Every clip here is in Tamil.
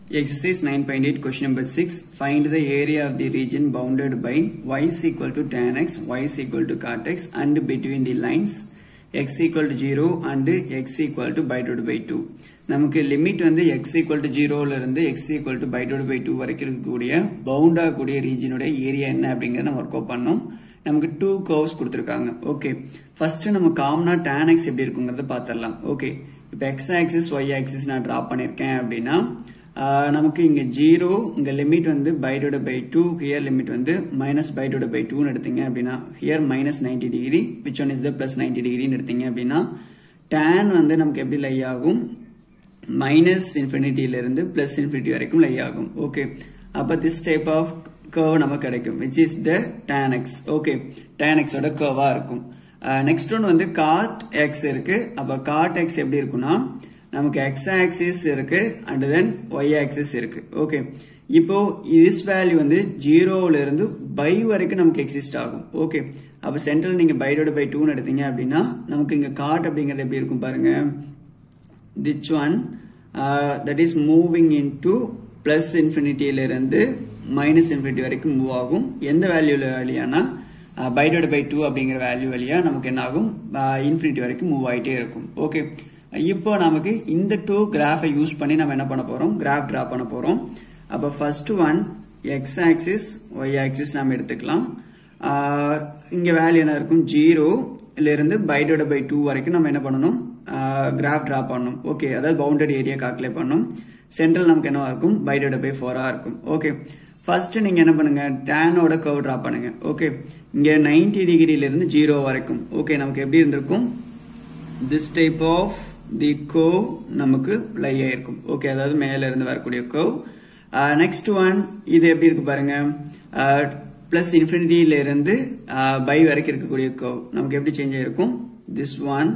Exercise 9.8 question number 6 find the area of the region bounded by y is equal to tan x y is equal to cot x and between the lines x equal to 0 and x equal to by divided by 2 நமக்கு லிமிட் வந்து x equal to 0 ல இருந்து x equal to by divided by 2 வரைக்கும் இருக்கக்கூடிய பவுண்ட் ஆகக்கூடிய ரீஜனுடைய ஏரியா என்ன அப்படிங்கறத நம்ம ஒர்க் அவுட் பண்ணோம் நமக்கு டூ கர்வ்ஸ் கொடுத்துருக்காங்க ஓகே ஃபர்ஸ்ட் நம்ம காமனா tan x எப்படி இருக்குங்கிறத பார்த்துடலாம் ஓகே இப்போ x ஆக்சிஸ் y ஆக்சிஸ் நான் ட்ரா பண்ணியிருக்கேன் அப்படின்னா ஆஹ் நமக்கு இங்க ஜீரோ இங்க லிமிட் வந்து பைடோட பை டூ ஹியர் லிமிட் வந்து மைனஸ் பைடோட பை டூன்னு எடுத்தீங்க அப்படின்னா here minus ninety degree which one is the plus ninety டிகிரின்னு எடுத்தீங்க அப்படின்னா tan வந்து நமக்கு எப்படி லை ஆகும் மைனஸ் இன்ஃபினிட்டியிலிருந்து பிளஸ் இன்ஃபினிட்டி வரைக்கும் லை ஆகும் ஓகே அப்போ திஸ் டைப் ஆஃப் கர்வ் நமக்கு கிடைக்கும் which is the tan x okay tan x ஓட கர்வாக இருக்கும் நெக்ஸ்ட் ஒன் வந்து காட் எக்ஸ் இருக்கு அப்போ காட் எக்ஸ் எப்படி இருக்குன்னா நமக்கு எக்ஸ் ஆக்சிஸ் இருக்கு அண்ட் தென் ஒய் ஆக்சிஸ் இருக்கு ஓகே இப்போ இஸ் வேல்யூ வந்து ஜீரோல இருந்து பை வரைக்கும் நமக்கு எக்ஸிஸ்ட் ஆகும் ஓகே அப்போ சென்ட்ரல் நீங்க பைடோட பை டூன்னு எடுத்தீங்க அப்படின்னா நமக்கு இங்க காட் அப்படிங்கிறது எப்படி இருக்கும் பாருங்க this one that is moving in to plus இன்ஃபினிட்டியில இருந்து மைனஸ் இன்ஃபினிட்டி வரைக்கும் மூவ் ஆகும் எந்த வேல்யூல வழியானா பைடோட பை டூ அப்படிங்கிற வேல்யூ வழியா நமக்கு என்ன ஆகும் இன்ஃபினிட்டி வரைக்கும் மூவ் ஆகிட்டே இருக்கும் ஓகே இப்போ நமக்கு இந்த டூ கிராஃபை யூஸ் பண்ணி நம்ம என்ன பண்ண போறோம் கிராஃப் டிரா பண்ண போறோம் அப்போ first one x axis y axis நம்ம எடுத்துக்கலாம் இங்க வேல்யூ என்ன இருக்கும் ஜீரோ இருந்து பைடோட பை டூ வரைக்கும் நம்ம என்ன பண்ணணும் கிராஃப் டிரா பண்ணணும் ஓகே அதாவது பவுண்டட் ஏரியா கால்குலேட் பண்ணணும் சென்ட்ரல் நமக்கு என்னவா இருக்கும் பைடோட பை ஃபோரா இருக்கும் ஓகே ஃபர்ஸ்ட் நீங்க என்ன பண்ணுங்க டேனோட கர்வ் டிரா பண்ணுங்க ஓகே இங்க நைன்டி டிகிரில இருந்து ஜீரோ வரைக்கும் ஓகே நமக்கு எப்படி இருந்திருக்கும் this type of the curve நமக்கு லை ஆயிருக்கும் ஓகே அதாவது மேல இருந்து வரக்கூடிய கர்வ் நெக்ஸ்ட் ஒன் இது எப்படி இருக்கு பாருங்க பிளஸ் இன்ஃபினிட்டியில இருந்து பை வரைக்கும் இருக்கக்கூடிய கர்வ் நமக்கு எப்படி சேஞ்ச் ஆயிருக்கும் திஸ் ஒன்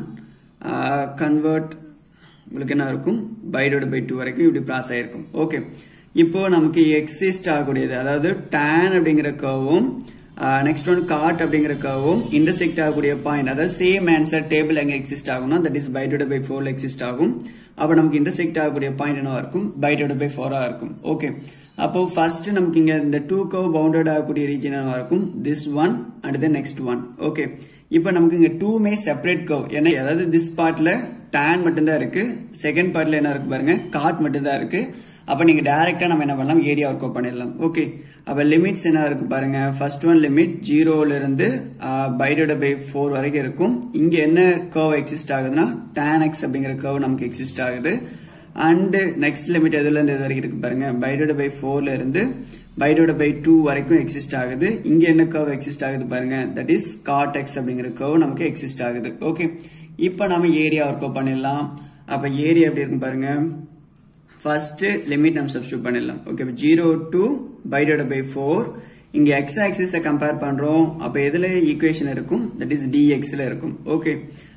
கன்வெர்ட் உங்களுக்கு என்ன இருக்கும் பைடோட பை டூ வரைக்கும் இப்படி ப்ராஸ் ஆயிருக்கும் ஓகே இப்போ நமக்கு எக்ஸிஸ்ட் ஆகக்கூடியது அதாவது டேன் அப்படிங்கிற கர்வும் நெக்ஸ்ட் ஒன் காட் அப்படிங்கிற கர்வும் இன்டர்செக்ட் ஆகக்கூடிய பாயிண்ட் அதாவது சேம் ஆன்சர் டேபிள் எங்க எக்ஸிஸ்ட் ஆகும்னா தட் இஸ் பைடோட பை ஃபோர்ல எக்ஸிஸ்ட் ஆகும் அப்போ நமக்கு இன்டர்செக்ட் ஆகக்கூடிய பாயிண்ட் என்னவா இருக்கும் பைடோட பை ஃபோரா இருக்கும் ஓகே அப்போ ஃபர்ஸ்ட் நமக்கு இங்க இந்த டூ கர்வ் பவுண்டட் ஆகக்கூடிய ரீஜன் என்னவா இருக்கும் this one and the next one okay இப்போ நமக்கு இங்க டூமே செப்பரேட் கர்வ் ஏன்னா அதாவது திஸ் பார்ட்ல டேன் மட்டும்தான் இருக்கு செகண்ட் பார்ட்ல என்ன இருக்கு பாருங்க காட் மட்டும்தான் இருக்கு அப்ப நீங்க டைரக்டா நம்ம என்ன பண்ணலாம் ஏரியா ஒர்க் அவுட் பண்ணிடலாம் ஓகே அப்ப லிமிட்ஸ் என்ன இருக்கு பாருங்க ஃபர்ஸ்ட் ஒன் லிமிட் ஜீரோல இருந்து பைடோட பை ஃபோர் வரைக்கும் இருக்கும் இங்க என்ன கர்வ் எக்ஸிஸ்ட் ஆகுதுன்னா டேன் எக்ஸ் அப்படிங்கிற கர்வ் நமக்கு எக்ஸிஸ்ட் ஆகுது அண்ட் நெக்ஸ்ட் லிமிட் எதுல இருந்து எது வரைக்கும் இருக்கு பாருங்க பைடோட பை ஃபோர்ல இருந்து பைடோட பை டூ வரைக்கும் எக்ஸிஸ்ட் ஆகுது இங்க என்ன கர்வ் எக்ஸிஸ்ட் ஆகுது பாருங்க தட் இஸ் காட் எக்ஸ் அப்படிங்கிற கர்வ் நமக்கு எக்ஸிஸ்ட் ஆகுது ஓகே இப்போ நம்ம ஏரியா ஒர்க் அவுட் பண்ணிடலாம் அப்ப ஏரியா எப்படி இருக்கும் பாருங்க ஃபர்ஸ்ட் லிமிட் நம்ம சப்ஸ்டியூட் பண்ணிடலாம் ஓகே ஜீரோ டு பைடோட பை ஃபோர் இங்க எக்ஸ் ஆக்சிஸை கம்பேர் பண்றோம் அப்ப எதுல ஈக்குவேஷன் இருக்கும் தட் இஸ் டிஎக்ஸ்ல இருக்கும் ஓகே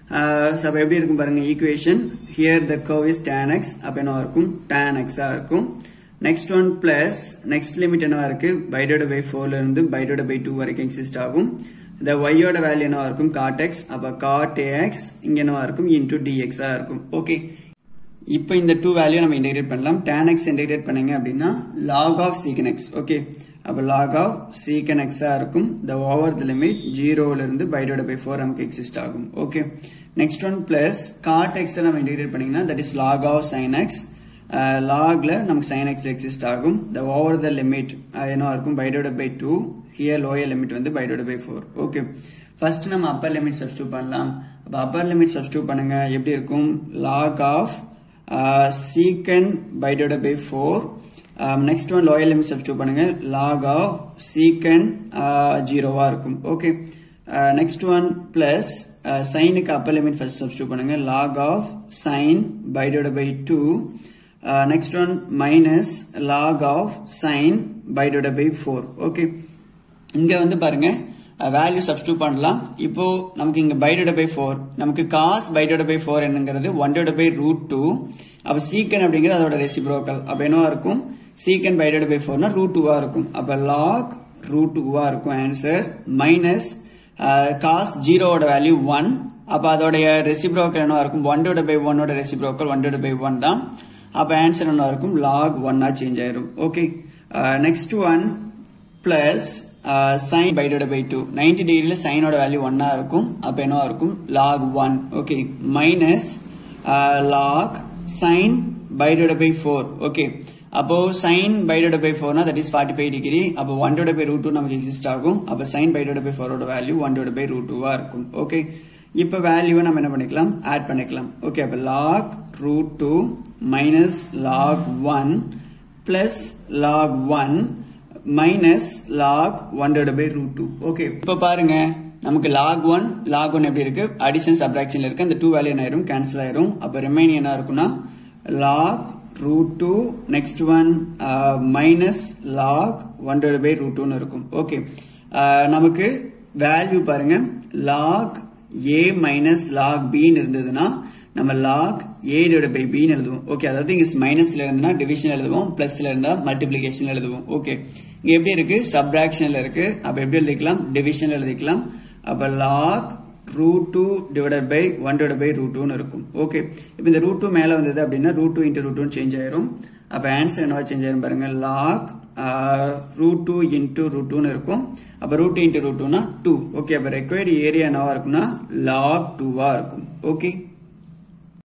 ஸோ அப்போ எப்படி இருக்கும் பாருங்க equation here the curve is tan x அப்போ என்ன இருக்கும் டேன் எக்ஸா இருக்கும் next one plus next limit என்னவா இருக்கு பைடோட பை ஃபோர்ல இருந்து பைடோட பை டூ வரைக்கும் எக்ஸிஸ்ட் ஆகும் இந்த ஒய்யோட வேல்யூ என்னவா இருக்கும் காட் எக்ஸ் அப்போ காட் எக்ஸ் இங்க என்னவா இருக்கும் இன்டூ டிஎக்ஸா இருக்கும் ஓகே இப்போ இந்த டூ வேல்யூ நம்ம இன்டெகிரேட் பண்ணலாம் tan x இன்டெகிரேட் பண்ணீங்க அப்படின்னா log of secant x okay அப்போ log of secant x ஆ இருக்கும் the over the limit ஜீரோல இருந்து பைடோட பை ஃபோர் நமக்கு எக்ஸிஸ்ட் ஆகும் okay next one plus cot x நம்ம இன்டெகிரேட் பண்ணீங்கன்னா that is log of sin x லாக்ல நமக்கு sin x எக்ஸிஸ்ட் ஆகும் the over the limit என்ன இருக்கும் பைடோட by two here lower limit வந்து பைடோட பை ஃபோர் ஓகே ஃபர்ஸ்ட் நம்ம அப்பர் லிமிட் சப்ஸ்டியூட் பண்ணலாம் அப்போ அப்பர் லிமிட் சப்ஸ்டியூட் பண்ணுங்க எப்படி இருக்கும் log of secant by divided by 4 um, next one lower limit substitute பண்ணுங்க log of secant uh, 0 வா இருக்கும் ஓகே நெக்ஸ்ட் ஒன் பிளஸ் சைனுக்கு அப்பர் லிமிட் ஃபர்ஸ்ட் சப்ஸ்டியூட் பண்ணுங்க log of sin by divided by 2 next one minus log of sin by divided by 4 okay இங்க வந்து பாருங்க வேல்யூ சப்ஸ்டியூட் பண்ணலாம் இப்போ நமக்கு இங்க பைடோட பை ஃபோர் நமக்கு காஸ் பைடோட பை ஃபோர் என்னங்கிறது ஒன்டோட பை ரூட் டூ அப்ப சீக்கன் அப்படிங்கிறது அதோட ரெசிப்ரோக்கல் அப்ப என்னவா இருக்கும் சீக்கன் பைடோட பை ஃபோர்னா ரூட் டூவா இருக்கும் அப்ப லாக் ரூட் டூவா இருக்கும் ஆன்சர் மைனஸ் காஸ் ஜீரோவோட வேல்யூ ஒன் அப்ப அதோடைய ரெசிப்ரோக்கல் என்னவா இருக்கும் ஒன்டோட பை ஒன்னோட ரெசிப்ரோக்கல் ஒன்டோட பை ஒன் தான் அப்போ ஆன்சர் என்ன இருக்கும் லாக் ஒன்னா சேஞ்ச் ஆயிரும் okay next one plus sine by divide by two ninety டிகிரியில் சைனோட வேல்யூ ஒன்னா இருக்கும் அப்போ என்னவா இருக்கும் log one okay minus log sine by divide by four okay அப்போ சைன் பை டிவைட் பை ஃபோர்னா that is forty five degree அப்போ one divide by root two நமக்கு எக்ஸிஸ்ட் ஆகும் அப்போ சைன் பை டிவைட் பை ஃபோரோட value one divide by root டூவா இருக்கும் ஓகே இப்போ வேல்யூவை நம்ம என்ன பண்ணிக்கலாம் ஆட் பண்ணிக்கலாம் ஓகே அப்போ log root two minus log one plus log one minus log one divide by root two okay இப்போ பாருங்க நமக்கு லாக் ஒன் லாக் ஒன் எப்படி இருக்கு அடிஷன் சப்ராக்ஷன்ல இருக்கு அந்த டூ வேல்யூ என்ன ஆயிரும் கேன்சல் ஆயிரும் அப்போ ரிமைனிங் என்ன இருக்கும்னா log root two next one minus log one divide by root டூன்னு இருக்கும் ஓகே நமக்கு வேல்யூ பாருங்க லாக் ஏ மைனஸ் லாக் பின்னு இருந்ததுன்னா நம்ம லாக் ஏ டிவைட் பை பின்னு எழுதுவோம் ஓகே அதாவது இங்க மைனஸ்ல இருந்ததுன்னா டிவிஷன் எழுதுவோம் பிளஸ்ல இருந்தா மல்டிபிளிகேஷன் எழுதுவோம் ஓகே இங்க எப்படி இருக்கு சப்ராக்ஷன்ல இருக்கு அப்ப எப்படி எழுதிக்கலாம் டிவிஷன் எழுதிக்கலாம் அப்ப log root two divided by one divide by root டூன்னு இருக்கும் ஓகே இப்போ இந்த ரூட் டூ மேலே வந்தது அப்படின்னா root two into root two change ஆயிரும் அப்போ ஆன்சர் என்னவா சேஞ்ச் ஆயிரும் பாருங்க log root two into root டூன்னு இருக்கும் அப்போ ரூட் இன்ட்டு ரூட் டூனா டூ ஓகே அப்போ ரெக்வயர்டு ஏரியா என்னவா இருக்கும்னா லாக் டூவா இருக்கும் ஓகே